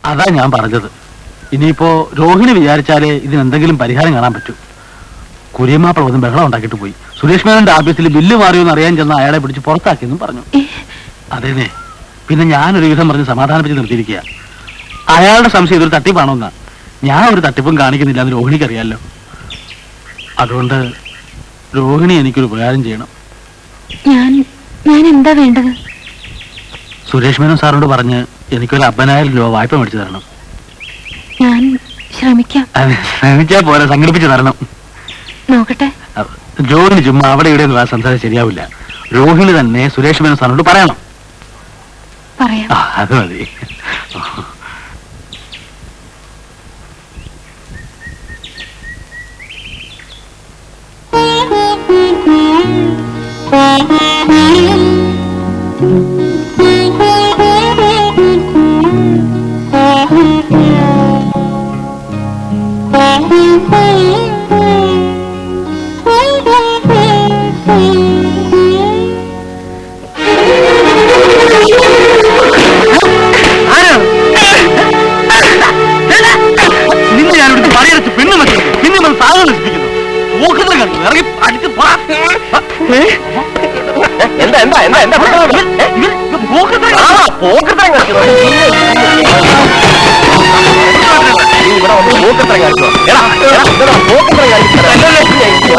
അതാ ഞാൻ പറഞ്ഞത് ഇനിയിപ്പോ രോഹിണി വിചാരിച്ചാലേ ഇതിനെന്തെങ്കിലും പരിഹാരം കാണാൻ പറ്റൂ കുര്യമാപ്പിള വന്ന് ബഹളം ഉണ്ടാക്കിയിട്ട് പോയി സുരേഷ് മേനന്റെ ഓഫീസിൽ ബില്ല് മാറിയോന്ന് അറിയാൻ ചെന്ന അയാളെ പിടിച്ച് പുറത്താക്കിയെന്നും പറഞ്ഞു അതേനെ പിന്നെ ഞാനൊരു വിധം പറഞ്ഞ് സമാധാനിപ്പിച്ച് നിർത്തിയിരിക്കുക അയാളുടെ സംശയം ഇതൊരു തട്ടിപ്പാണോന്നാ ഞാൻ ഒരു തട്ടിപ്പും കാണിക്കുന്നില്ല എന്ന് രോഹിണിക്ക് അറിയാലോ അതുകൊണ്ട് രോഹിണി എനിക്കൊരു ഉപകാരം ചെയ്യണം ഞാൻ ഞാൻ എന്താ വേണ്ടത് സുരേഷ് മേനോൻ സാറിനോട് പറഞ്ഞ് എനിക്കൊരു അമ്പതിനായിരം രൂപ വായ്പ മേടിച്ചു തരണം ഞാൻ ശ്രമിക്കാം അത് ശ്രമിച്ചാ പോലെ സംഘടിപ്പിച്ച് തരണം നോക്കട്ടെ അഹ് ജോലിന് ചുമ്മാ അവിടെ ഇവിടെ ഒന്നും സംസാരം ശരിയാവില്ല രോഹിണി തന്നെ സുരേഷ് മേനോൻ സാറിനോട് പറയണം പറയാം ആ, അത് മതി നിന്നെ ഞാൻ ഇവിടുത്തെ പണിയെടുത്ത് പിന്നെ വെക്കുന്നു പിന്നെ നമ്മൾ സാധനം നശിപ്പിക്കുന്നു ഊഹത്തിൽ കളിക്കുന്നു ഇറങ്ങി അടിച്ച് പോടാ. എന്താ എന്താ എന്താ എന്താ പ്രശ്നം? ഏ? ഇവൻ ഊഹത്തിൽ ആ, പോക്കത്തരം കളിക്കുന്നു. നീ ഇവിടെ വന്ന് പോക്കത്തരം കളിച്ചോ? എടാ, എടാ, ഇതെടാ, പോക്കത്തരം കളിച്ചോ?